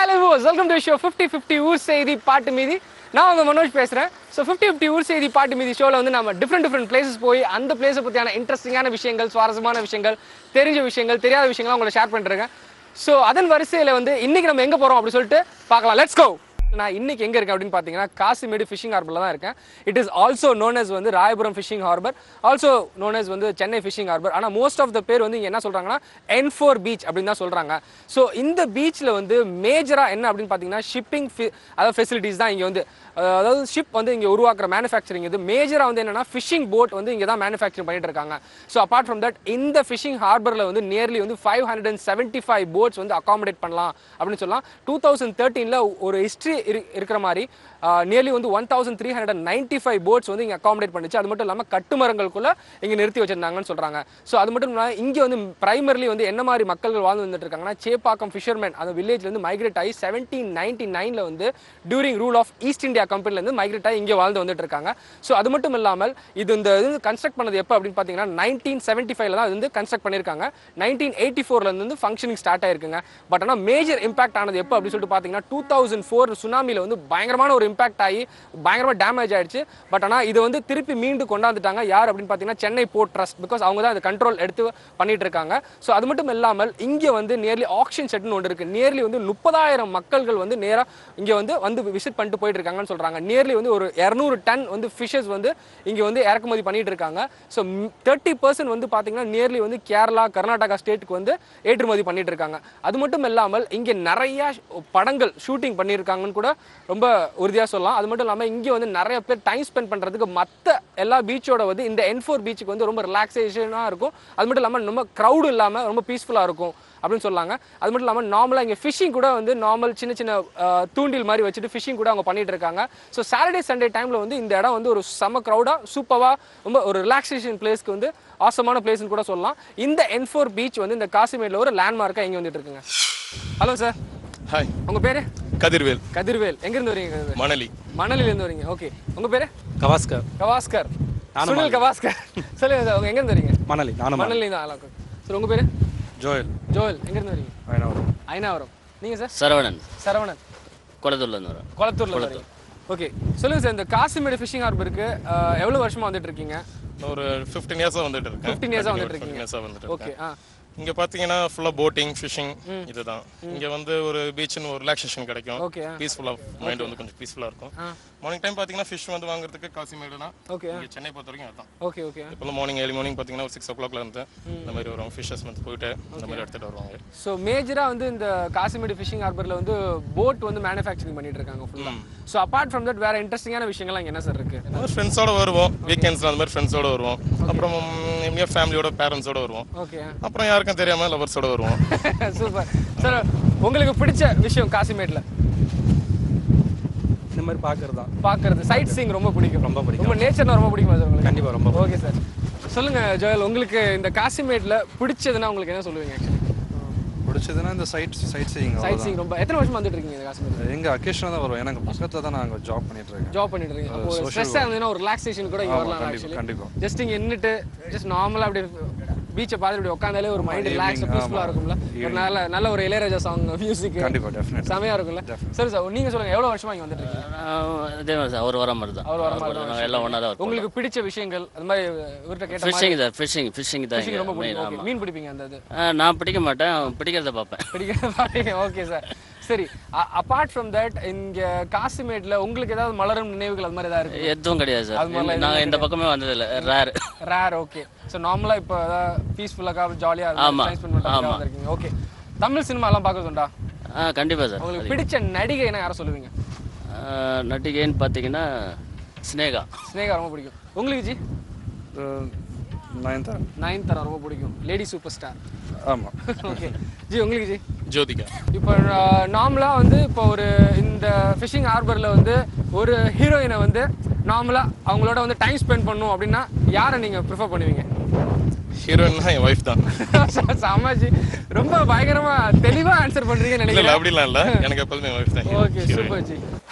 Welcome to show fifty fifty ஊர் செய்தி பாட்டு மீதி நான் உங்க மனோஜ் பேசுறேன் ஸோ ஃபிஃப்டி ஃபிஃப்டி ஊர் செய்தி பாட்டு மீதி ஷோவில் வந்து நம்ம டிஃப்ரெண்ட் டிஃப்ரெண்ட் பிளேசஸ் போய் அந்த பிளேஸை பற்றியான இன்ட்ரெஸ்டிங்கான விஷயங்கள் சுவாரஸ்யமான விஷயங்கள் தெரிஞ்ச விஷயங்கள் தெரியாத விஷயங்கள் உங்களை ஷேர் பண்ணிருக்கேன் ஸோ அதன் வரிசையில் வந்து இன்னைக்கு நம்ம எங்கே போகிறோம் அப்படின்னு சொல்லிட்டு பார்க்கலாம் லெட்ஸ் கோ நான் இன்னைக்கு எங்க இருக்கேன் அப்படின்னு பார்த்தீங்கன்னா காசிமேடு ஃபிஷிங் ஹார்பர்ல தான் இருக்கேன் it is also known as வந்து Royapuram fishing harbour also known as வந்து சென்னை ஃபிஷிங் ஹார்பர் ஆனால் மோஸ்ட் ஆஃப் த பேர் வந்து இங்க என்ன சொல்றாங்கன்னா என் ஃபோர் பீச் அப்படின்னு தான் சொல்றாங்க ஸோ இந்த பீச்சில் வந்து மேஜரா என்ன அப்படின்னு பார்த்தீங்கன்னா ஷிப்பிங் அதாவது ஃபெசிலிட்டிஸ் தான் இங்க வந்து அஹ் அதாவது ஷிப் வந்து இங்க உருவாக்குற மேனுஃபேக்சரிங் இது மேஜரா வந்து என்னன்னா ஃபிஷிங் போட் வந்து இங்க தான் மேனுஃபேக்சரிங் பண்ணிட்டு இருக்காங்க ஸோ அப்பார்ட் ஃப்ரம் தட் இந்த ஃபிஷிங் ஹார்பர்ல வந்து நியர்லி வந்து five hundred and seventy five boats வந்து அகாமடேட் பண்ணலாம் அப்படின்னு சொல்லலாம் டூ தௌசண்ட் தேர்ட்டீனில் ஒரு ஹிஸ்ட்ரி இருக்கிற மாதிரி நியர்லி வந்து one thousand three hundred ninety five boats வந்து இங்கே அகாமடேட் பண்ணுச்சு அது மட்டும் இல்லாமல் கட்டுமரங்களுக்குள்ள இங்கே நிறுத்தி வச்சிருந்தாங்கன்னு சொல்றாங்க ஸோ அது மட்டும் இல்லாமல் இங்கே வந்து பிரைமர்லி வந்து என்ன மாதிரி மக்கள் வாழ்ந்து வந்துட்டு இருக்காங்கன்னா சேப்பாக்கம் ஃபிஷர்மேன் அந்த வில்லேஜ்லேருந்து மைக்ரேட் ஆகி செவன்டீன் நைன்டி நைனில் வந்து during rule of East India கம்பெனிலேருந்து மைக்ரேட் ஆகி இங்கே வாழ்ந்து வந்துட்டு இருக்காங்க ஸோ அது மட்டும் இல்லாமல் இது இந்த இது கன்ஸ்ட்ரக்ட் பண்ணது எப்போ அப்படின்னு பார்த்தீங்கன்னா நைன்டீன் செவன்ட்டி ஃபைவ்ல தான் இது வந்து கன்ஸ்ட்ரக்ட் பண்ணியிருக்காங்க நைன்டீன் எயிட்டி ஃபோர்லேருந்து வந்து ஃபங்க்ஷனிங் ஸ்டார்ட் ஆயிருக்குங்க பட் ஆனால் மேஜர் இம்பாக்ட் ஆனது எப்போ அப்படின்னு சொல்லிட்டு பார்த்தீங்கன்னா டூ தௌசண்ட் ஃபோர் சுனாமியில் வந்து பயங்கரமான ஒரு இம்பாக்ட் ஆகி பயங்கரமாக டேமேஜ் ஆயிடுச்சு பட் ஆனால் இது வந்து திருப்பி மீண்டு கொண்டாந்துட்டாங்க யார் அப்படின்னு பார்த்தீங்கன்னா சென்னை போர்ட் ட்ரஸ்ட் பிகாஸ் அவங்க தான் அது கண்ட்ரோல் எடுத்து பண்ணிட்டு இருக்காங்க ஸோ அது மட்டும் இல்லாமல் இங்கே வந்து நியர்லி ஆக்ஷன் செட்னு ஒன்று இருக்கு நியர்லி வந்து முப்பதாயிரம் மக்கள்கள் வந்து நேராக இங்கே வந்து வந்து விசிட் பண்ணிட்டு போயிட்டு இருக்காங்கன்னு சொல்றாங்க நியர்லி வந்து ஒரு இரநூறு டன் வந்து ஃபிஷஸ் வந்து இங்கே வந்து இறக்குமதி பண்ணிட்டு இருக்காங்க ஸோ தேர்ட்டி பர்சன்ட் வந்து பார்த்தீங்கன்னா நியர்லி வந்து கேரளா கர்நாடகா ஸ்டேட்டுக்கு வந்து ஏற்றுமதி பண்ணிட்டு இருக்காங்க அது மட்டும் இல்லாமல் இங்கே நிறைய படங்கள் ஷூட்டிங் பண்ணியிருக்காங்கன்னு கூட ரொம்ப உறுதியாக சொல்லலாம் அது மட்டும் இல்லாமல் இங்கே வந்து நிறைய பேர் டைம் ஸ்பெண்ட் பண்ணுறதுக்கு மற்ற எல்லா பீச்சோட வந்து இந்த என் ஃபோர் பீச்சுக்கு வந்து ரொம்ப ரிலாக்ஸேஷனாக இருக்கும் அது மட்டும் இல்லாமல் ரொம்ப க்ரௌடு இல்லாமல் ரொம்ப பீஸ்ஃபுல்லாக இருக்கும் அப்படின்னு சொல்லாங்க அது மட்டும் இல்லாமல் நார்மலாக இங்கே ஃபிஷிங் கூட வந்து நார்மல் சின்ன சின்ன அஹ், தூண்டில் மாதிரி வச்சுட்டு ஃபிஷிங் கூட அவங்க பண்ணிட்டு இருக்காங்க ஸோ சாட்டர்டே சண்டே டைமில் வந்து இந்த இடம் வந்து ஒரு செம க்ரௌடாக சூப்பராக ரொம்ப ஒரு ரிலாக்ஸேஷன் பிளேஸ்க்கு வந்து ஆசமான பிளேஸ்னு கூட சொல்லலாம் இந்த என் ஃபோர் பீச் வந்து இந்த காசிமேடில் ஒரு லேண்ட்மார்க்காக இங்கே வந்துட்டு இருக்குங்க ஹலோ சார் ஹாய் உங்கள் பேர் கதிர்வேல் கதிர்வேல் எங்கேருந்து வரீங்க கதிர்வேல் மணலி மணலிலேருந்து வரீங்க ஓகே உங்கள் பேர் கவாஸ்கர் கவாஸ்கர் நானும் சுனில் கவாஸ்கர் சொல்லுங்க சார் உங்க எங்கேருந்து வரீங்க மணலி நானும் மணலி மணலி தான் சார் உங்கள் பேர் ஜோயல் ஜோயல் எங்கேருந்து வரீங்க வயனாவரம் ஐநாவரம் நீங்கள் சார் சரவணன் சரவணன் குளத்தூர்லேருந்து வரோம் குளத்தூர்ல வரீங்க ஓகே சொல்லுங்க சார் இந்த காசிமேடு ஃபிஷிங் ஹார்பருக்கு அஹ், எவ்வளவு வருஷமா வந்துட்டு இருக்கீங்க ஒரு ஃபிஃப்டீன் இயர்ஸாக வந்துட்டு இருக்கேன் 15 years ஆ வந்துட்டு இருக்கீங்க. இயர்ஸாக வந்துட்டு ஓகே இருக்கேன் ஆ இங்க பாத்தீங்கன்னா ஃபுல்லா போட்டிங் ஃபிஷிங் இதுதான் இங்க வந்து ஒரு பீச்னு ஒரு ரிலாக்ஸேஷன் கிடைக்கும் ஓகே ஆ பீஸ்ஃபுல்லா மைண்ட் வந்து கொஞ்சம் பீஸ்ஃபுல்லா இருக்கும் ஆ. மார்னிங் டைம் பாத்தீங்கன்னா ஃபிஷ் வந்து வாங்குறதுக்கு காசிமேடுனா ஓகே இங்க சென்னை பொறுத்த வரைக்கும் அதுதான் ஓகே ஓகே இப்போ மார்னிங் ஏர்லி மார்னிங் பாத்தீங்கன்னா ஒரு சிக்ஸ் ஓ கிளாக்ல இருந்து இந்த மாதிரி வரும் ஃபிஷஸ் வந்து போயிட்டு இந்த மாதிரி எடுத்துட்டு வருவாங்க ஸோ மேஜராக வந்து இந்த காசிமேடு ஃபிஷிங் ஹார்பரில் வந்து போட் வந்து மேனுஃபேக்சரிங் பண்ணிட்டு இருக்காங்க ஃபுல்லாக ஸோ அப்பார்ட் ஃப்ரம் தட் வேற இன்ட்ரெஸ்டிங்கான விஷயங்கள்லாம் இங்க என்ன சார் இருக்கு ஃப்ரெண்ட்ஸோட வருவோம் வீக்கெண்ட்ஸ்ல அந்த மாதிரி ஃப்ரெண்ட்ஸோட வருவோம் அப்புறம் எங்கேயோ ஃபேமிலியோட பேரண்ட்ஸோட வருவோம் ஓகே அப்புறம் யாருக்கும் தெரியாம லவர்ஸோட வருவோம் சூப்பர் சார் உங்களுக்கு பிடிச்ச விஷயம் காசிமேட்ல இந்த மாதிரி பார்க்கறது தான் பார்க்கறது சைட் சீங் ரொம்ப பிடிக்கும் ரொம்ப பிடிக்கும். ரொம்ப நேச்சர்னா ரொம்ப பிடிக்குமா சார் உங்களுக்கு கண்டிப்பா ரொம்ப ஓகே சார் சொல்லுங்க ஜோயல் உங்களுக்கு இந்த காசிமேட்ல பிடிச்சதுன்னா உங்களுக்கு என்ன சொல்லுவீங்க ஆக்சுவலி பிடிச்சதுன்னா இந்த sight sightseeing sightseeing ரொம்ப எத்தனை வருஷமா வந்துட்டு இருக்கீங்க இந்த காசிமேட்ல எங்க அக்கேஷனாக தான் வரும் எனக்கு பக்கத்துல தான் நான் ஜாப் பண்ணிட்டு இருக்கேன் ஜாப் பண்ணிட்டு இருக்கீங்க அப்போ social ஸ்ட்ரெஸ்ஸாக இருந்ததுன்னா ஒரு ரிலாக்ஸேஷன் கூட இங்க ஆமா, வரலாம் கண்டிப்பா, ஆக்சுவலி கண்டிப்பா. ஜஸ்ட் இங்க நின்னுட்டு ஜஸ்ட் நார்மலா அப்படியே பீச்சை பார்த்து இப்படி உட்காந்தாலே ஒரு மைண்ட் ரிலாக்ஸ் evening, பீஸ்ஃபுல்லா ஆமா. இருக்கும்ல ஒரு நல்ல நல்ல ஒரு இளையராஜா சாங் மியூசிக் கண்டிப்பா டெஃபினெட் செமையா இருக்கும்ல சரி சார் நீங்க சொல்லுங்க எவ்வளவு வருஷமா இங்க வந்துட்டு இருக்கீங்க ஆஹ் இதே மாதிரி சார் ஒரு வாரம் மாதிரி தான் அவர் வர மாதிரி தான் நாங்கள் எல்லாம் ஒன்றா தான் இருக்கோம் உங்களுக்கு பிடிச்ச விஷயங்கள் அது மாதிரி இவர்கிட்ட கேட்ட மாதிரி ஃபிஷிங் தான் ஃபிஷிங் ஃபிஷிங் தான் fishing ரொம்ப இங்கே மெயின் பிடிக்கும் Okay, ஆமாம் மீன் பிடிப்பீங்க அந்த இது நான் பிடிக்க மாட்டேன் பிடிக்கிறத பார்ப்பேன் பிடிக்க ஓகே சார் சரி அபார்ட் ஃப்ரம் தட் இங்க காசிமேட்ல உங்களுக்கு ஏதாவது மலரும் நினைவுகள் அது மாதிரி ஏதாவது இருக்கு எதுவும் கிடையாது அது மாதிரிலாம் சார் நாங்கள் இந்த பக்கமே வந்ததில்லை ரேர் ரேர் ஓகே ஸோ நார்மலாக இப்போ ஏதாவது பீஸ்ஃபுல்லாக ஜாலியாக ஆமா, டைம் ஸ்பெண்ட் பண்ணுறதுக்கு ஆமா. வந்திருக்கீங்க ஓகே தமிழ் சினிமாலாம் பார்க்கறதுண்டா ஆ கண்டிப்பாக சார் உங்களுக்கு பிடிச்ச நடிகைனா யாரை சொல்லுவீங்க ஆஹ் நடிகைன்னு பார்த்தீங்கன்னா ஸ்னேகா ஸ்னேகா ரொம்ப பிடிக்கும் உங்களுக்கு ஜி நைன் தான் நயன்தாரா ரொம்ப பிடிக்கும் லேடி சூப்பர் ஸ்டார் ஆமா ஓகே ஜி உங்களுக்கு ஜி ஜோதிகா இப்போ நார்மலாக வந்து இப்போ ஒரு இந்த ஃபிஷிங் ஹார்பரில் வந்து ஒரு ஹீரோயினை வந்து நார்மலாக அவங்களோட வந்து டைம் ஸ்பெண்ட் பண்ணும் அப்படின்னா யாரை நீங்கள் ப்ரிஃபர் பண்ணுவீங்க ஹீரோயின்னா என் ஒய்ஃப் தான் சமாஜி ரொம்ப பயங்கரமா தெளிவா ஆன்சர் பண்றீங்கன்னு இல்ல இல்ல நினைக்கிறேன் அப்படிலாம் இல்ல எனக்கு எப்போதுமே ஒய்ஃப் தான் okay hero. Super ji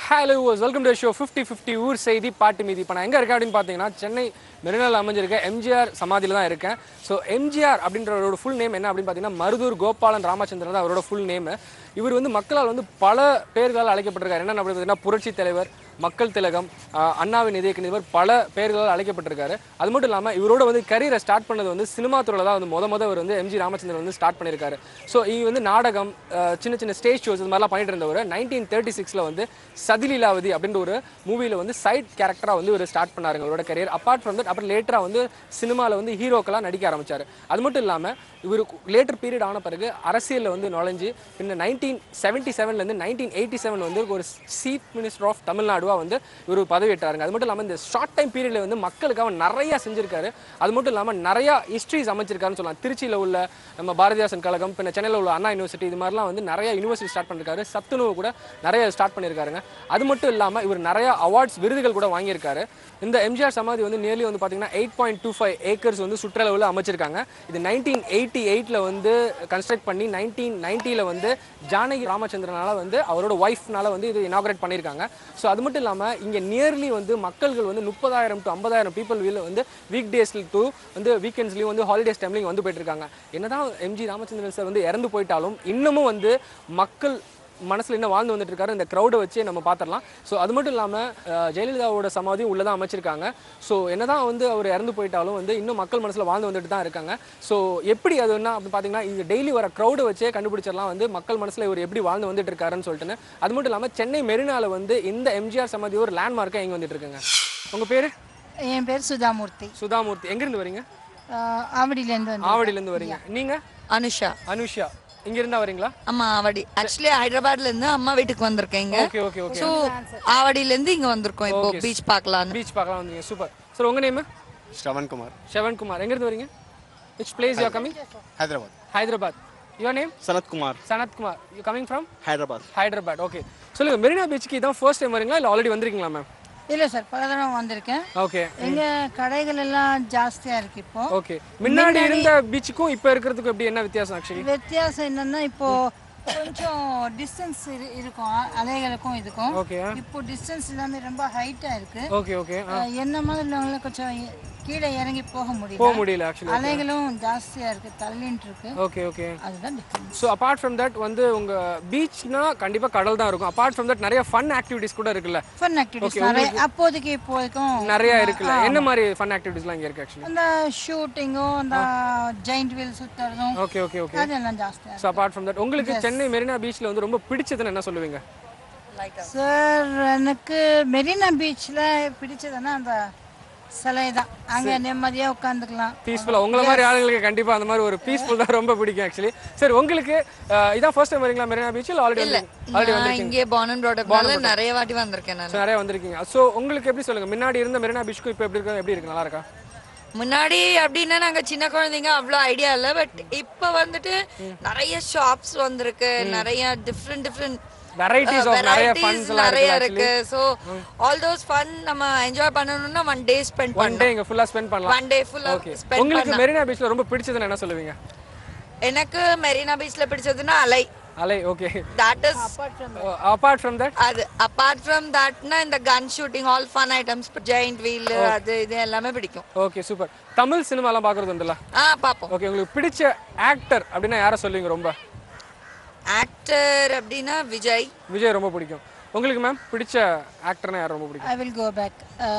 hello welcome to show fifty fifty ஊர் செய்தி பாட்டு மீதி இப்போ நான் எங்கே இருக்கேன் அப்படின்னு பார்த்தீங்கன்னா சென்னை மெரினால அமைஞ்சிருக்க எம்ஜிஆர் சமாதியில் தான் இருக்கேன் ஸோ எம்ஜிஆர் அப்படின்றவரோட ஃபுல் நேம் என்ன அப்படின்னு பார்த்தீங்கன்னா மருதூர் கோபாலன் ராமச்சந்திரன் தான் அவரோட ஃபுல் நேம் இவர் வந்து மக்களால் வந்து பல பேர்களால் அழைக்கப்பட்டிருக்காரு என்னென்ன அப்படின்னு பார்த்தீங்கன்னா புரட்சி தலைவர் மக்கள் திலகம் ஆஹ் அண்ணாவின் இதய இவர் பல பெயர்களால் அழைக்கப்பட்டிருக்காரு அது மட்டும் இல்லாமல் இவரோட வந்து கரியரை ஸ்டார்ட் பண்ணது வந்து சினிமா துறையில் தான் வந்து முத முத இவர் வந்து எம்ஜி ராமச்சந்திரன் வந்து ஸ்டார்ட் பண்ணியிருக்காரு ஸோ இவர் வந்து நாடகம் ஆஹ் சின்ன சின்ன ஸ்டேஜ் ஷோஸ் இது மாதிரிலாம் பண்ணிட்டு இருந்தவர் நைன்டீன் தேர்ட்டி சிக்ஸில் வந்து சதிலீலாவதி அப்படின்ற ஒரு மூவியில் வந்து சைட் கேரக்டராக வந்து இவர் ஸ்டார்ட் பண்ணாருங்க அவரோட கரியர் அப்பார்ட் ஃப்ரம் தட் அப்புறம் லேட்டராக வந்து சினிமாவில் வந்து ஹீரோக்கெல்லாம் நடிக்க ஆரம்பிச்சார் அது மட்டும் இல்லாமல் இவர் லேட்டர் பீரியட் ஆன பிறகு அரசியலில் வந்து நுழைஞ்சு பின்ன நைன்டீன் செவன்ட்டி செவன்லேருந்து நைன்டீன் எயிட்டி செவன் வந்து ஒரு சீஃப் மினிஸ்டர் ஆஃப் தமிழ்நாடுவா வந்து இவர் பதவியேற்றாருங்க அது மட்டும் இல்லாமல் இந்த ஷார்ட் டைம் பீரியடில் வந்து மக்களுக்காக நிறைய செஞ்சிருக்காரு அது மட்டும் இல்லாமல் நிறையா ஹிஸ்ட்ரிஸ் அமைச்சிருக்காருன்னு சொல்லலாம் திருச்சியில் உள்ள நம்ம பாரதிதாசன் கழகம் பின்ன சென்னையில் உள்ள அண்ணா யூனிவர்சிட்டி இது மாதிரிலாம் வந்து நிறைய யூனிவர்சிட்டி ஸ்டார்ட் பண்ணிருக்காரு சத்துணவு கூட நிறைய ஸ்டார்ட் பண்ணியிருக்காருங்க அது மட்டும் இல்லாமல் இவர் நிறைய அவார்ட்ஸ் விருதுகள் கூட வாங்கியிருக்காரு இந்த எம்ஜிஆர் சமாதி வந்து நியர்லி வந்து பார்த்தீங்கன்னா eight point two five acres வந்து சுற்றளவில் அமைச்சிருக்காங்க இது நைன்டீன் எயிட்டி எயிட்டில் வந்து கன்ஸ்ட்ரக்ட் பண்ணி நைன்டீன் நைன்ட்டியில் வந்து ஜானகி ராமச்சந்திரனால வந்து அவரோட ஒய்ஃப்னால வந்து இது இனாகரேட் பண்ணியிருக்காங்க ஸோ அது மட்டும் இல்லாமல் இங்கே நியர்லி வந்து மக்கள்கள் வந்து முப்பதாயிரம் டு ஐம்பதாயிரம் பீப்புள் வீல் வந்து வீக் டேஸ்ல டூ வந்து வீக்கெண்ட்ஸ்லையும் வந்து ஹாலிடேஸ் டைம்லையும் வந்து போயிட்டு இருக்காங்க என்னதான் எம்ஜி ராமச்சந்திரன் சார் வந்து இறந்து போயிட்டாலும் இன்னமும் வந்து மக்கள் மனசில் இன்னும் வாழ்ந்து வந்துட்டு இருக்காரு இந்த க்ரௌடை வச்சு நம்ம பார்த்துடலாம் ஸோ அது மட்டும் இல்லாமல் ஜெயலலிதாவோட சமாதியும் உள்ளே தான் அமைச்சிருக்காங்க ஸோ என்னதான் வந்து அவர் இறந்து போயிட்டாலும் வந்து இன்னும் மக்கள் மனசில் வாழ்ந்து வந்துட்டு தான் இருக்காங்க ஸோ எப்படி அது என்ன அப்படின்னு பார்த்தீங்கன்னா இது டெய்லி வர க்ரௌடை வச்சே கண்டுபிடிச்சிடலாம் வந்து மக்கள் மனசில் இவர் எப்படி வாழ்ந்து வந்துட்டு இருக்காருன்னு சொல்லிட்டு அது மட்டும் இல்லாமல் சென்னை மெரினால வந்து இந்த எம்ஜிஆர் சமாதி ஒரு லேண்ட்மார்க்காக எங்கே வந்துட்டு இருக்குங்க உங்கள் பேர் என் பேர் சுதாமூர்த்தி சுதாமூர்த்தி எங்கேருந்து வரீங்க ஆஹ் ஆவடியிலேருந்து வந்து ஆவடியிலேருந்து வரீங்க நீங்கள் அனுஷா அனுஷா இங்கிருந்தா வரீங்களா ஆமா ஆவடி ஆக்சுவலி ஹைதராபாத்ல இருந்து அம்மா வீட்டுக்கு வந்திருக்கேங்க ஓகே ஓகே ஓகே ஸோ ஆவடியில இருந்து இங்க வந்திருக்கோம் இப்போ பீச் பார்க்கலான்னு பீச் பார்க்கலாம் வந்தீங்க சூப்பர் சார் உங்கள் நேம் ಶ್ರವಣ್ ಕುಮಾರ್ ஷவன் குமார் எங்கேருந்து வரீங்க which place you coming Hyderabad Hyderabad your name Sanath Kumar Sanath Kumar you coming from Hyderabad Hyderabad okay சொல்லுங்க மெரினா பீச்சுக்கு இதான் ஃபர்ஸ்ட் டைம் வரீங்களா இல்லை ஆல்ரெடி வந்திருக்கீங்களா மேம் இல்லை சார் பல தடவை வந்திருக்கேன் ஓகே எங்க கடைகள் எல்லாம் ஜாஸ்தியா இருக்கு இப்போ ஓகே முன்னாடி இருந்த பீச்சுக்கும் இப்போ இருக்கிறதுக்கும் எப்படி என்ன வித்தியாசம் ஆக்சுவலி வித்தியாசம் என்னன்னா இப்போ கொஞ்சம் டிஸ்டன்ஸ் இருக்கும் அ- அலைகளுக்கும் இதுக்கும் ஓகே இப்போ டிஸ்டன்ஸ் எல்லாமே ரொம்ப ஹைட்டா இருக்கு ஓகே ஓகே ஆஹ் என்ன மாதிரி உள்ளவங்கள கொஞ்சம் எ- கீழே இறங்கி போக போக முடியல முடியல ஆக்சுவலி அலைகளும் ஜாஸ்தியா இருக்கு தள்ளின்ட்டு இருக்கு ஓகே ஓகே அதுதான் difference so apart from that வந்து உங்க பீச்னா கண்டிப்பா கடல் தான் இருக்கும் அப்பார்ட் ஃப்ரம் தட் நிறைய ஃபன் ஆக்டிவிட்டிஸ் கூட இருக்குல்ல ஃபன் ஆக்டிவிட்டிஸ் நிறைய அப்போதைக்கு இப்போதைக்கும் நிறைய இருக்குல்ல என்ன மாதிரி ஃபன் ஆக்டிவிட்டிஸ்லாம் இங்கே இருக்கு ஆக்சுவலி அந்த ஷூட்டிங்கும் அந்த ஜெயிண்ட் வீல் சுத்துறதும் ஓகே ஓகே ஓகே அதெல்லாம் ஜாஸ்தியா ஸோ அப்பார்ட் ஃப்ரம் தட் உங்களுக்கு சென்னை மெரினா பீச்சில் வந்து ரொம்ப பிடிச்சதுன்னு என்ன சொல்லுவீங்க சார் எனக்கு மெரினா பீச்சில் பிடிச்சதுன்னா அந்த சிலை தான் அங்கே நிம்மதியாக உட்காந்துக்கலாம் பீஸ்ஃபுல்லாக உங்களை மாதிரி ஆளுங்களுக்கு கண்டிப்பாக அந்த மாதிரி ஒரு பீஸ்ஃபுல் தான் ரொம்ப பிடிக்கும் ஆக்சுவலி சரி உங்களுக்கு அஹ், இதான் ஃபர்ஸ்ட் டைம் வரீங்களா மெரினா பீச் இல்லை ஆல்ரெடி ஆல்ரெடி நான் வந்திருக்கீங்க இங்கே பார்ன் அண்ட் ப்ராடக்ட்னால நிறைய வாட்டி வந்திருக்கேன் நான் ஸோ நிறைய வந்திருக்கீங்க ஸோ உங்களுக்கு எப்படி சொல்லுங்க முன்னாடி இருந்த மெரினா பீச்சுக்கும் இப்போ எப்படி இருக்கு எப்படி இருக்கு நல்லா இருக்கா முன்னாடி அப்படின்னா நாங்க சின்ன குழந்தைங்க அவ்வளோ ஐடியா இல்லை பட் இப்போ வந்துட்டு நிறைய ஷாப்ஸ் வந்திருக்கு நிறைய டிஃப்ரெண்ட் டிஃப்ரெண்ட் வெரைட்டிஸ் ஆஃப் நிறைய ஃபன்ஸ் எல்லாம் நிறைய இருக்கு இருக்கு ஸோ ஆல் தோஸ் ஃபன் நம்ம என்ஜாய் பண்ணணும்னா ஒன் டே ஸ்பெண்ட் ஒன் பண்ணணும் டே இங்க ஃபுல்லா ஸ்பெண்ட் பண்ணலாம் ஒன் டே ஃபுல்லா ஓகே ஸ்பெண்ட் உங்களுக்கு மெரினா பீச்ல ரொம்ப பிடிச்சதுன்னு என்ன சொல்லுவீங்க எனக்கு மெரினா பீச்ல பிடிச்சதுன்னா அலை அலை okay that is apart from that அது அபார்ட் ஃப்ரம் தட்னா இந்த gun shooting all fun items giant wheel அது இது எல்லாமே பிடிக்கும் ஓகே சூப்பர் தமிழ் சினிமாலாம் பார்க்கறது உண்டுல்ல ஆ பாப்போம் ஓகே உங்களுக்கு பிடிச்ச ஆக்டர் அப்படின்னா யாரை சொல்லுவீங்க ரொம்ப ஆக்டர் அப்படின்னா விஜய் விஜய் ரொம்ப பிடிக்கும் உங்களுக்கு மேம் பிடிச்ச ஆக்டர்னா யார் ரொம்ப பிடிக்கும் I will go back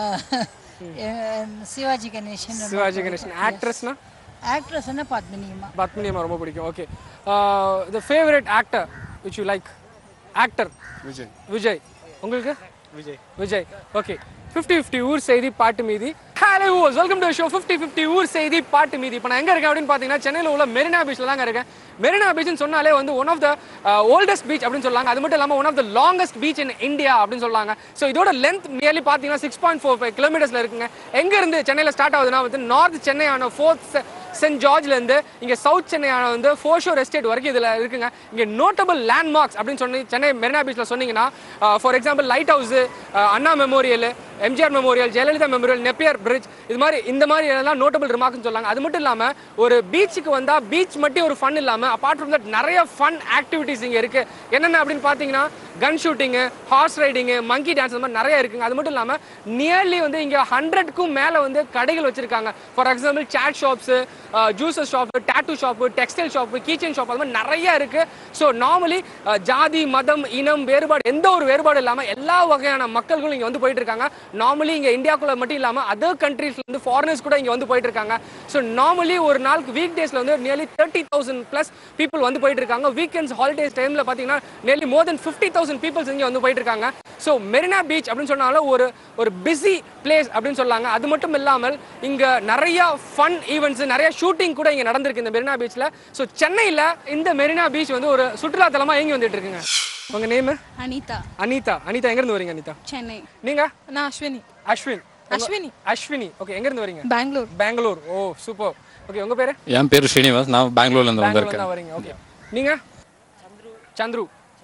Sivaji Ganesan Sivaji Ganesan ஆக்ட்ரஸ்னா ஆக்ட்ரஸ்னா பத்மினியம்மா பத்மினி அம்மா ரொம்ப பிடிக்கும் okay the favourite actor which you like actor Vijay Vijay உங்களுக்கு Vijay Vijay okay fifty fifty ஊர் செய்தி பாட்டு மீதி hello welcome to show fifty fifty ஊர் செய்தி பாட்டு மீதி இப்போ நான் எங்கே இருக்கேன் அப்படின்னு பார்த்தீங்கன்னா சென்னையில் உள்ள மெரினா பீச்சில் தாங்க இருக்கேன் மெரினா பீச்னு சொன்னாலே வந்து one of the oldest beach அப்படின்னு சொல்லாங்க அது மட்டும் இல்லாமல் one of the longest beach in India அப்படின்னு சொல்லாங்க ஸோ இதோட லென்த் நியர்லி பார்த்தீங்கன்னா சிக்ஸ் பாயிண்ட் ஃபோர் ஃபைவ் கிலோமீட்டர்ஸில் இருக்குங்க எங்கேருந்து சென்னையில் ஸ்டார்ட் ஆகுதுன்னா வந்து நார்த் சென்னையான ஃபோர்த் சென்ட் ஜார்ஜ்லேருந்து இங்கே சவுத் சென்னையான வந்து ஃபோஷோர் எஸ்டேட் வரைக்கும் இதில் இருக்குங்க இங்கே நோட்டபிள் லேண்ட்மார்க்ஸ் அப்படின்னு சொல்லி சென்னை மெரினா பீச்சில் சொன்னீங்கன்னா for example light house Anna memorial MGR memorial Jayalalithaa memorial Napier bridge இது மாதிரி இந்த மாதிரி எல்லாம் நோட்டபிள் ரிமார்க்னு சொல்லாங்க அது மட்டும் இல்லாமல் ஒரு பீச்சுக்கு வந்தால் பீச் மட்டும் ஒரு ஃபன் இல்லாமல் அப்பார்ட் ஃப்ரம் தட் நிறைய ஃபன் ஆக்டிவிட்டிஸ் இங்கே இருக்குது என்னென்ன அப்படின்னு பார்த்தீங்கன்னா gun shooting horse riding monkey dance அந்த மாதிரி நிறைய இருக்குங்க அது மட்டும் இல்லாமல் நியர்லி வந்து இங்கே ஹண்ட்ரட்க்கும் மேலே வந்து கடைகள் வச்சிருக்காங்க for example chaat shops juices shop tattoo shop textile shop kitchen shop அது மாதிரி நிறைய இருக்கு ஸோ நார்மலி ஜாதி மதம் இனம் வேறுபாடு எந்த ஒரு வேறுபாடு இல்லாமல் எல்லா வகையான மக்கள்களும் இங்கே வந்து போயிட்டு இருக்காங்க நார்மலி இங்கே இந்தியாக்குள்ள மட்டும் இல்லாமல் அதர் கண்ட்ரீஸ்ல இருந்து ஃபாரினர்ஸ் கூட இங்கே வந்து போயிட்டு இருக்காங்க ஸோ நார்மலி ஒரு நாளுக்கு வீக் டேஸ்ல வந்து nearly thirty thousand plus people வந்து போயிட்டு இருக்காங்க வீக்கெண்ட்ஸ் ஹாலிடேஸ் டைம்ல பார்த்தீங்கன்னா nearly more then fifty thousand peoples இங்கே வந்து போயிட்டு இருக்காங்க ஸோ மெரினா பீச் அப்படின்னு சொன்னாலும் ஒரு ஒரு பிஸி பிளேஸ் அப்படின்னு சொல்லாங்க அது மட்டும் இல்லாமல் இங்கே நிறைய ஃபன் ஈவெண்ட்ஸ் நிறைய ஷூட்டிங் கூட இங்கே நடந்திருக்கு இந்த மெரினா பீச்சில் ஸோ சென்னையில் இந்த மெரினா பீச் வந்து ஒரு சுற்றுலாத்தலமாக இயங்கி வந்துட்டு இருக்குங்க உங்கள் நேமு அனிதா அனிதா அனிதா எங்கேருந்து வரீங்க அனிதா சென்னை நீங்கள் நான் அஸ்வினி அஸ்வின் உங்க- அஸ்வினி. அஸ்வினி ஓகே எங்கேருந்து வரீங்க Bangalore Bangalore oh super okay உங்கள் பேர் என் பேர் ஸ்ரீனிவாஸ் நான் பெங்களூர்லேருந்து பெங்களூர் வந்திருக்கேன் தான் வரீங்க ஓகே நீங்க சந்துரு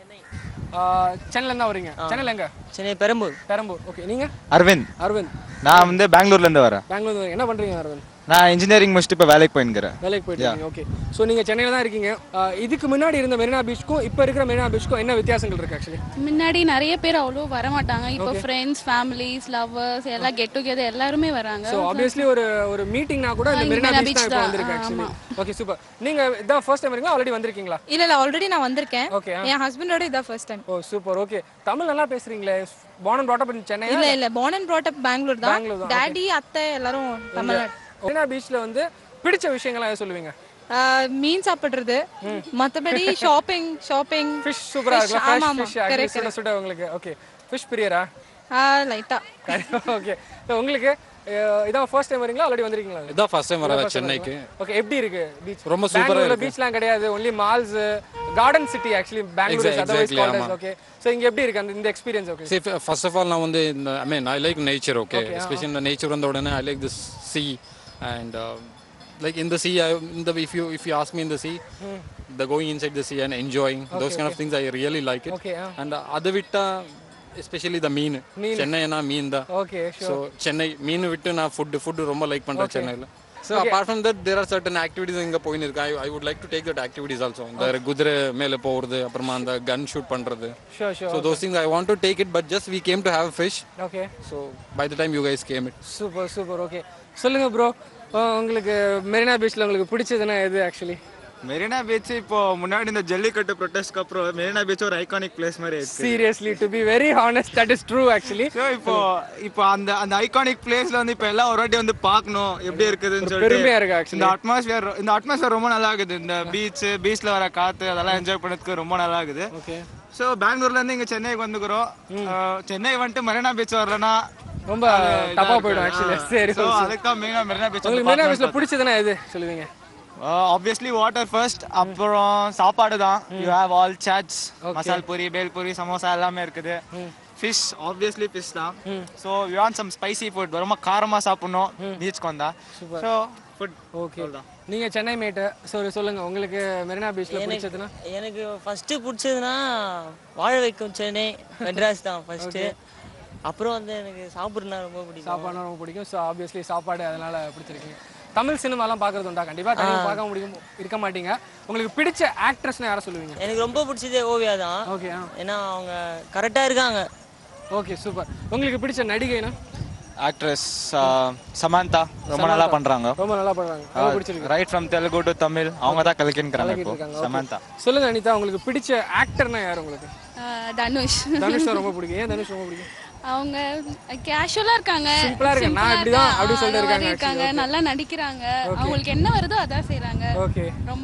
சென்னையில தான் வரீங்க சென்னையில எங்க சென்னை பெரம்பூர் பெரம்பூர் ஓகே நீங்க அரவிந்த் அரவிந்த் நான் வந்து பெங்களூர்ல இருந்து வரேன் பெங்களூர் வரீங்க. என்ன பண்றீங்க அரவிந்த் நான் இன்ஜினியரிங் முடிச்சுட்டு இப்போ வேலைக்கு போயின்னுக்கிறேன் வேலைக்கு போயிட்டு இருக்கீங்க ஓகே ஸோ நீங்க சென்னையில தான் இருக்கீங்க ஆஹ் இதுக்கு முன்னாடி இருந்த மெரினா பீச்சுக்கும் இப்போ இருக்கிற மெரினா பீச்சுக்கும் என்ன வித்தியாசங்கள் இருக்கு ஆக்சுவலி முன்னாடி நிறைய பேர் அவ்வளோ வர மாட்டாங்க இப்போ ஃப்ரெண்ட்ஸ் ஃபேமிலிஸ் லவ்வர்ஸ் எல்லாம் கெட் டுகெதர் எல்லாருமே வராங்க ஸோ ஆப்வியஸ்லி ஒரு ஒரு மீட்டிங்னா கூட இந்த இங்க மெரினா Marina பீச் தான் Beach இப்போ தான், வந்திருக்கு ஆக்சுவலி ஆமா. ஓகே சூப்பர் நீங்க இதான் ஃபர்ஸ்ட் டைம் வரீங்களா ஆல்ரெடி வந்திருக்கீங்களா இல்ல இல்ல ஆல்ரெடி நான் வந்திருக்கேன் ஓகே என் ஹஸ்பண்டோட இதான் first time oh super okay Tamil நல்லா பேசுறீங்களே பானம் ப்ராட் இன் சென்னை இல்ல இல்ல born and brought up Bangalore தான் பெங்களூர் தான், டாடி அத்தை எல்லாரும் தமிழ்நாடு மெரினா பீச்ல வந்து பிடிச்ச விஷயங்கள்லாம் எது சொல்லுவீங்க ஆஹ், மீன் சாப்பிடுறது மத்தபடி ஷாப்பிங் ஷாப்பிங் ஃபிஷ் சூப்பரா Fish, இருக்கும் ஆமா, ஃப்ரெஷ் ஆமா. ஃபிஷ் Correct, சுட சுட உங்களுக்கு ஓகே ஃபிஷ் பிரியரா லைட்டா ஓகே ஸோ உங்களுக்கு அஹ், இதான் ஃபர்ஸ்ட் டைம் வரீங்களா ஆல்ரெடி வந்திருக்கீங்களா இதான் ஃபர்ஸ்ட் டைம் வரேன் சென்னைக்கு ஓகே எப்படி இருக்கு பீச் ரொம்ப சூப்பரா பெங்களூர்ல இருக்கு. பீச்லாம் கிடையாது only malls garden city actually Bangalore Exactly, otherwise exactly, கால்டஸ் ஆமா. ஓகே ஸோ இங்க எப்படி இருக்கு அந்த இந்த experience okay See, f- first of all, நான் வந்து இந்த I mean I like nature okay especially இந்த நேச்சர் வந்த உடனே I like this sea and like இந்த சி இந்த if you if you ask me இந்த sea the going inside the sea and enjoying those kind of things I really like it Okay, ah. And அதை விட்டா especially the மீன் சென்னைனா மீன் தான் okay so Chennai மீன் விட்டு நான் food food ரொம்ப like பண்ணுறேன் சென்னையில் so apart from that there are certain activities இங்கே போயின்னு இருக்கு I I would like to take that activities also இந்த குதிரை மேலே போகிறது அப்புறமா அந்த கன் ஷூட் பண்ணுறது sure sure so those things I want to take it but just we came to have fish okay so by the time you guys came it super super okay சொல்லுங்க bro உங்களுக்கு மெரினா பீச்ல உங்களுக்கு பிடிச்சதுன்னா எது actually Marina beach இப்போ முன்னாடி இந்த ஜல்லிக்கட்டு ப்ரொட்டஸ்ட்க்கு அப்புறம் மெரினா பீச் ஒரு ஐகானிக் பிளேஸ் மாதிரி இருக்கு seriously to be very honest that is true actually so இப்போ இப்போ அந்த அந்த ஐகானிக் பிளேஸ்ல வந்து இப்போ எல்லாம் ஒரு வாட்டி வந்து பார்க்கணும் எப்படி இருக்குதுன்னு சொல்லிட்டு பெருமையா இருக்கு actually. இந்த அட்மாஸ்பியர் இந்த அட்மாஸ்பியர் ரொம்ப நல்லா இருக்குது இந்த பீச் பீச்ல வர காத்து அதெல்லாம் என்ஜாய் பண்ணதுக்கு ரொம்ப நல்லா இருக்குது ஓகே ஸோ பெங்களூர்ல இருந்து இங்க சென்னைக்கு வந்துக்கிறோம் அஹ், சென்னை வந்துட்டு மெரினா பீச் வரலனா ரொம்ப தப்பா போயிடும் ஆக்சுவலி சரி ஸோ அதுக்கு தான் மெயினாக மெரினா பீச் உங்களுக்கு மெரினா பீச்ல பிடிச்சதுன்னா எது சொல்லுவீங்க ஆப்வியஸ்லி வாட்டர் ஃபர்ஸ்ட் அப்புறம் சாப்பாடு தான் யூ ஹேவ் ஆல் சாட்ஸ் மசால் பூரி பேல் பூரி சமோசா எல்லாமே இருக்குது ஃபிஷ் ஆப்வியஸ்லி ஃபிஷ் தான் so you want some spicy food ரொம்ப காரமாக சாப்பிடணும் பீச்சுக்கு வந்தா ஸோ ஃபுட் ஓகே நீங்க சென்னை மேட்டு சரி சொல்லுங்க உங்களுக்கு மெரினா பீச்ல பிடிச்சதுன்னா எனக்கு ஃபர்ஸ்ட் பிடிச்சதுன்னா வாழ வைக்கும் சென்னை மெட்ராஸ் தான் ஃபர்ஸ்ட் அப்புறம் வந்து எனக்கு சாப்பிட்றதுனா ரொம்ப பிடிக்கும் சாப்பாடுனா ரொம்ப பிடிக்கும் ஸோ ஆப்வியஸ்லி சாப்பாடு அதனால பிடிச்சிருக்கீங்க தமிழ் சினிமாலாம் பார்க்கறது உண்டா கண்டிப்பா தமிழ் பார்க்க முடியும் இருக்க மாட்டீங்க உங்களுக்கு பிடிச்ச ஆக்ட்ரஸ்னு யாரை சொல்லுவீங்க எனக்கு ரொம்ப பிடிச்சதே ஓவியா தான் ஓகே ஏன்னா அவங்க கரெக்டாக இருக்காங்க ஓகே சூப்பர் உங்களுக்கு பிடிச்ச நடிகைனா ஆக்ட்ரஸ் சமந்தா ரொம்ப நல்லா பண்றாங்க ரொம்ப நல்லா பண்றாங்க ரொம்ப பிடிச்சிருக்கு right from Telugu to Tamil அவங்க தான் கலக்கின்றாங்க இப்போ இருக்காங்க okay. சமந்தா சொல்லுங்க அனிதா உங்களுக்கு பிடிச்ச ஆக்டர்னா யார் உங்களுக்கு அஹ் தனுஷ் தனுஷ் தான் ரொம்ப பிடிக்கும் ஏன் தனுஷ் ரொம்ப பிடிக்கும் அவங்க கேஷுவலா இருக்காங்க Simple ஆ இருக்காங்க. நான் Simple ஆ இப்படிதான் இருக்காங்க. அப்படி ஆ, சொல்லிட்டு அந்த மாதிரி இருக்காங்க இருக்காங்க actually. நல்லா நடிக்கிறாங்க அவங்களுக்கு என்ன வருதோ அதான் செய்றாங்க ஓகே ரொம்ப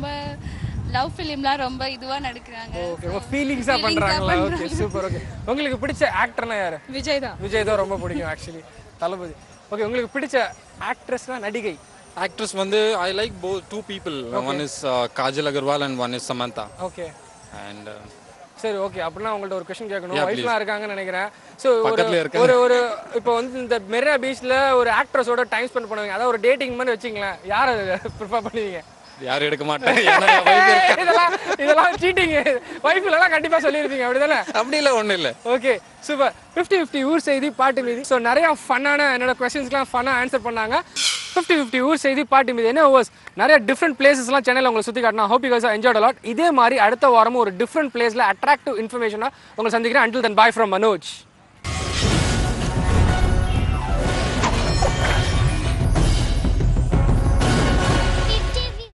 லவ் ஃபிலிம்லாம் ரொம்ப இதுவா நடிக்கிறாங்க ஓகே ரொம்ப ஃபீலிங்ஸா Feelings ஆ பண்றாங்களா ஓகே பண்றாங்க. சூப்பர் ஓகே உங்களுக்கு பிடிச்ச ஆக்டர்னா யாரு விஜய் தான் விஜய் தான் ரொம்ப பிடிக்கும் ஆக்சுவலி தளபதி ஓகே உங்களுக்கு பிடிச்ச ஆக்ட்ரஸ்னா நடிகை ஆக்ட்ரஸ் வந்து I like both two people one is Kajal Agarwal and one is Samantha okay and சரி ஓகே அப்படின்னா உங்கள்ட்ட ஒரு கொஸ்டின் கேட்கணும் Yeah, ஒய்ஃப்லாம் இருக்காங்கன்னு நினைக்கிறேன் ஸோ ஒரு பக்கத்துல இருக்காங்க. ஒரு ஒரு இப்போ வந்து இந்த மெரினா பீச்ல ஒரு ஆக்ட்ரஸோட டைம் ஸ்பெண்ட் பண்ணுவீங்க அதாவது ஒரு டேட்டிங் மாதிரி வச்சுங்களேன் யாரை ப்ரிஃபர் பண்ணுவீங்க யாரும் எடுக்க மாட்டேன் ஏன்னா என் wife இருக்கா. இதெல்லாம் இதெல்லாம் சீட்டிங் ஒய்ஃப்லாம் கண்டிப்பா சொல்லியிருப்பீங்க அப்படிதானே அப்படி இல்லை ஒன்றும் இல்லை ஓகே சூப்பர் ஃபிஃப்டி ஃபிஃப்டி ஊர் செய்தி பாட்டு மீதி ஸோ நிறைய ஃபன்னான என்னோட கொஸ்டின்ஸ்க்குலாம் ஃபன்னாக ஆன்சர் பண்ணாங்க ஃபிஃப்டி ஃபிஃப்டி ஊர் செய்தி பாட்டு மீது என்ன ஓவர்ஸ் நிறைய டிஃப்ரெண்ட் பிளேசஸ்லாம் சென்னையில் உங்களை சுற்றி காட்டினா hope you guys enjoyed a lot இதே மாதிரி அடுத்த வாரமும் ஒரு டிஃப்ரெண்ட் பிளேஸில் அட்ராக்டிவ் இன்ஃபர்மேஷனாக உங்களை சந்திக்கிறேன் until then bye from Manoj